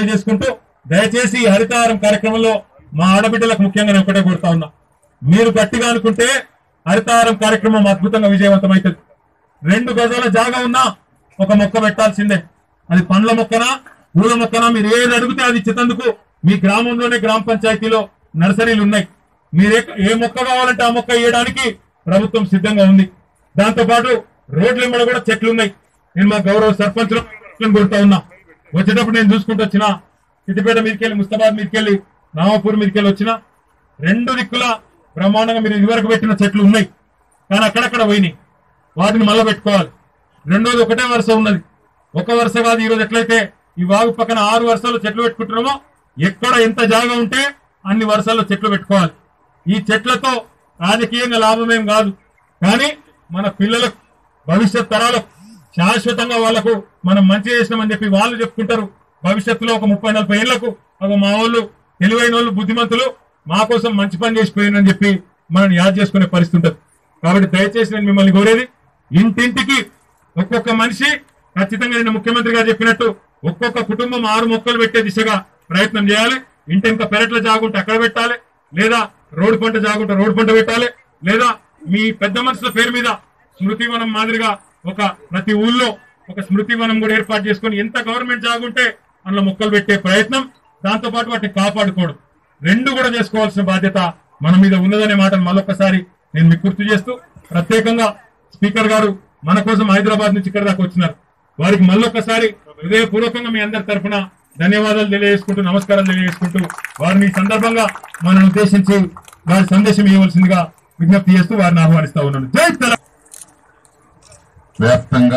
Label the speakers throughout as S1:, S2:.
S1: చేసుకుంటూ దయచేసి ఈ హరితహారం కార్యక్రమంలో మా ఆడబిడ్డలకు ముఖ్యంగా నేను ఒకటే కోరుతా ఉన్నా మీరు గట్టిగా అనుకుంటే హరితహారం కార్యక్రమం అద్భుతంగా విజయవంతమవుతుంది రెండు గజాల జాగా ఉన్నా ఒక మొక్క పెట్టాల్సిందే అది పండ్ల మొక్కనా పూల మొక్కనా మీరు ఏది అడిగితే అది ఇచ్చేందుకు మీ గ్రామంలోనే గ్రామ పంచాయతీలో నర్సరీలు ఉన్నాయి మీరు ఏ- ఏ మొక్క కావాలంటే ఆ మొక్క వేయడానికి ప్రభుత్వం సిద్ధంగా ఉంది దాంతో పాటు రోడ్ల మీద కూడా చెట్లు ఉన్నాయి నేను మా గౌరవ సర్పంచ్ కొడుతా ఉన్నా వచ్చేటప్పుడు నేను చూసుకుంటూ వచ్చిన సిద్దిపేట మీదకెళ్ళి ముస్తాబాద్ మీదకెళ్ళి నామపూర్ మీదకెళ్ళి వచ్చిన రెండు దిక్కుల బ్రహ్మాండంగా మీరు ఇదివరకు పెట్టిన చెట్లు ఉన్నాయి కానీ అక్కడక్కడ పోయినాయి వాటిని మళ్ళీ పెట్టుకోవాలి రెండోది ఒకటే వరుస ఉన్నది ఒక వరుస కాదు ఈరోజు ఎట్లయితే ఈ వాగు పక్కన ఆరు వరుసలు చెట్లు పెట్టుకుంటున్నామో ఎక్కడ ఎంత జాగా ఉంటే అన్ని వరుసల్లో చెట్లు పెట్టుకోవాలి ఈ చెట్లతో రాజకీయంగా లాభమేం కాదు కానీ మన పిల్లలకు భవిష్యత్ తరాలకు శాశ్వతంగా వాళ్లకు మనం మంచి చేసినామని చెప్పి వాళ్ళు చెప్పుకుంటారు భవిష్యత్తులో ఒక ముప్పై నలభై ఏళ్లకు ఒక మా వాళ్ళు తెలివైన వాళ్ళు బుద్ధిమంతులు మా కోసం మంచి పని చేసిపోయినని చెప్పి మనం యాద్ చేసుకునే పరిస్థితి ఉంటుంది కాబట్టి దయచేసి నేను మిమ్మల్ని కోరేది ఇంటింటికి ఒక్కొక్క మనిషి ఖచ్చితంగా నేను ముఖ్యమంత్రి గారు చెప్పినట్టు ఒక్కొక్క కుటుంబం ఆరు మొక్కలు పెట్టే దిశగా ప్రయత్నం చేయాలి ఇంటి ఇంకా పెరట్ల జాగుంటే అక్కడ పెట్టాలి లేదా రోడ్డు పంట జాగుంటే రోడ్డు పంట పెట్టాలి లేదా మీ పెద్ద మనుషుల పేరు మీద స్మృతివనం మాదిరిగా ఒక ప్రతి ఊళ్ళో ఒక స్మృతివనం కూడా ఏర్పాటు చేసుకొని ఎంత గవర్నమెంట్ జాగుంటే అందులో మొక్కలు పెట్టే ప్రయత్నం దాంతో పాటు వాటిని కాపాడుకోవడం రెండు కూడా చేసుకోవాల్సిన బాధ్యత మన మీద ఉన్నదనే మాటను మళ్ళొక్కసారి నేను మీకు గుర్తు చేస్తూ ప్రత్యేకంగా స్పీకర్ గారు మన కోసం హైదరాబాద్ నుంచి ఇక్కడ దాకా వచ్చినారు వారికి మళ్ళొక్కసారి హృదయపూర్వకంగా మీ అందరి తరఫున ధన్యవాదాలు తెలియజేసుకుంటూ నమస్కారం తెలియజేసుకుంటూ వారిని ఈ సందర్భంగా మనల్ని ఉద్దేశించి వారి సందేశం ఇవ్వవలసిందిగా విజ్ఞప్తి చేస్తూ వారిని ఆహ్వానిస్తా ఉన్నాను జై తెలంగాణ
S2: వ్యాప్తంగా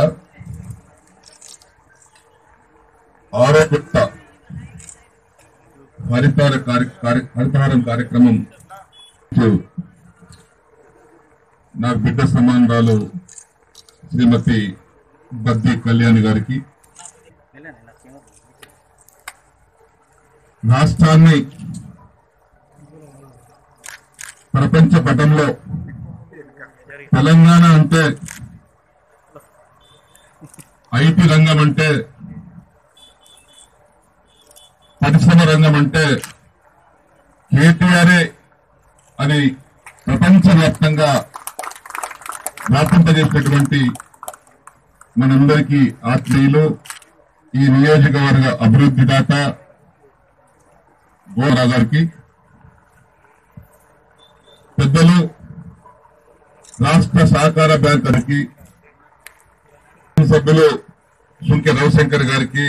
S2: ఆరో విడత హరితార కార్య కార్య- హరితహారం కార్యక్రమం నా బిడ్డ సమానరాలు శ్రీమతి బద్ది కళ్యాణి గారికి రాష్ట్రాన్ని ప్రపంచ పటంలో తెలంగాణ అంటే ఐటీ రంగం అంటే పరిశ్రమ రంగం అంటే కేటీఆర్ఏ అని ప్రపంచవ్యాప్తంగా వ్యాపింపజేసినటువంటి మనందరికీ ఆత్మీయులు ఈ నియోజకవర్గ అభివృద్ధి దాత గోరా గారికి పెద్దలు రాష్ట్ర సహకార బ్యాంక్ గారికి సభ్యులు సుంకె రవిశంకర్ గారికి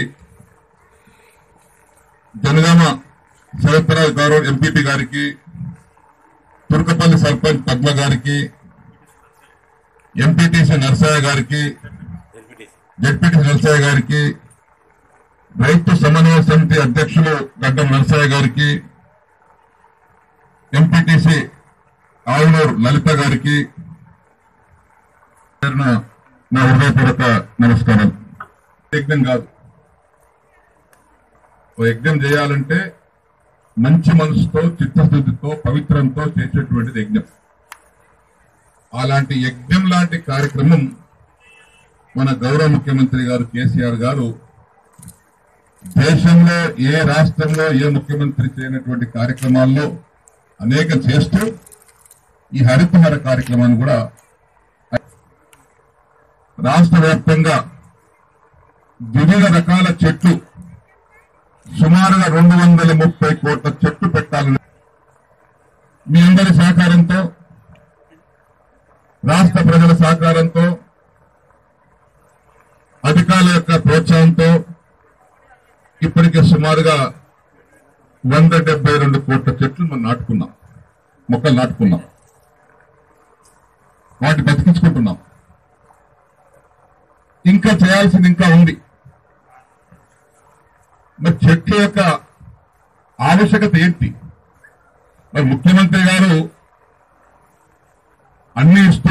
S2: జనగామ శరత్రాజ్ గౌరవ్ ఎంపీపీ గారికి తుర్కపల్లి సర్పంచ్ పద్మ గారికి ఎంపీటీసీ నర్సయ్య గారికి జడ్పీటీసీ నర్సయ్య గారికి రైతు సమన్వయ సమితి అధ్యక్షులు గడ్డం నర్సయ్య గారికి ఎంపీటీసీ ఆవునూరు లలిత గారికి పేరున నా హృదయపూర్వక నమస్కారం యజ్ఞం కాదు ఓ యజ్ఞం చేయాలంటే మంచి మనసుతో చిత్తశుద్ధితో పవిత్రంతో చేసేటువంటిది యజ్ఞం అలాంటి యజ్ఞం లాంటి కార్యక్రమం మన గౌరవ ముఖ్యమంత్రి గారు కేసీఆర్ గారు దేశంలో ఏ రాష్ట్రంలో ఏ ముఖ్యమంత్రి చేయనటువంటి కార్యక్రమాల్లో అనేక చేస్తూ ఈ హరితహార కార్యక్రమాన్ని కూడా రాష్ట్ర వ్యాప్తంగా వివిధ రకాల చెట్లు సుమారుగా రెండు వందల ముప్పై కోట్ల చెట్లు పెట్టాలని మీ అందరి సహకారంతో రాష్ట్ర ప్రజల సహకారంతో అధికారుల యొక్క ప్రోత్సాహంతో ఇప్పటికే సుమారుగా వంద డెబ్బై రెండు కోట్ల చెట్లు మనం నాటుకున్నాం మొక్కలు నాటుకున్నాం వాటి బతికించుకుంటున్నాం ఇంకా చేయాల్సింది ఇంకా ఉంది మరి చెట్ల యొక్క ఆవశ్యకత ఏంటి మరి ముఖ్యమంత్రి గారు అన్ని ఇస్తూ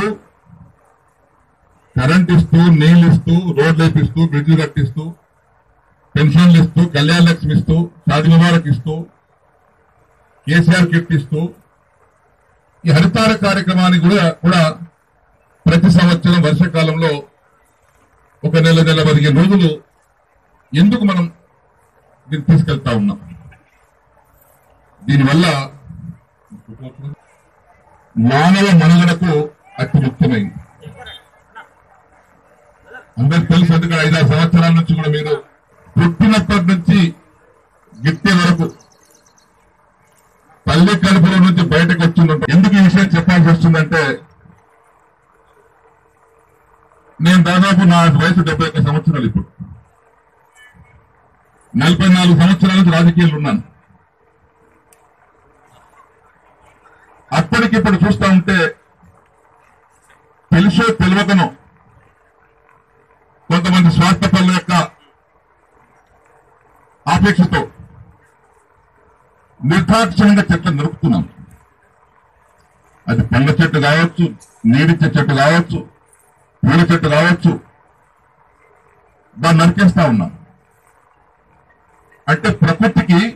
S2: కరెంట్ ఇస్తూ నీళ్లు ఇస్తూ రోడ్లు వేపిస్తూ బ్రిడ్జ్లు కట్టిస్తూ పెన్షన్లు ఇస్తూ కళ్యాణ లక్ష్మి ఇస్తూ షాది ముబారక్ ఇస్తూ కేసీఆర్ కిట్ ఇస్తూ ఈ హరితార కార్యక్రమానికి కూడా కూడా ప్రతి సంవత్సరం వర్షాకాలంలో ఒక నెల నెల పదిహేను రోజులు ఎందుకు మనం దీన్ని తీసుకెళ్తా ఉన్నాం దీనివల్ల మానవ మనుగడకు అతి ముఖ్యమైంది అందరికి తెలుసు ఎందుకంటే ఐదారు సంవత్సరాల నుంచి కూడా మీరు పుట్టినప్పటి నుంచి గిట్టే వరకు తల్లి కడుపులో నుంచి బయటకు వచ్చిందంటే ఎందుకు ఈ విషయం చెప్పాల్సి వస్తుందంటే నేను దాదాపు నా వయసు డెబ్బై ఒక్క సంవత్సరాలు ఇప్పుడు నలభై నాలుగు సంవత్సరాల నుంచి రాజకీయాలు ఉన్నాను అప్పటికిప్పుడు చూస్తా ఉంటే తెలుసో తెలియకనో కొంతమంది స్వార్థ పనుల యొక్క ఆపేక్షతో నిర్దాక్షిణ్యంగా చెట్లు నరుకుతున్నాం అది పండ్ల చెట్టు కావచ్చు నీడిచ్చే చెట్టు కావచ్చు పూల చెట్టు కావచ్చు దాన్ని నరికేస్తా ఉన్నాం అంటే ప్రకృతికి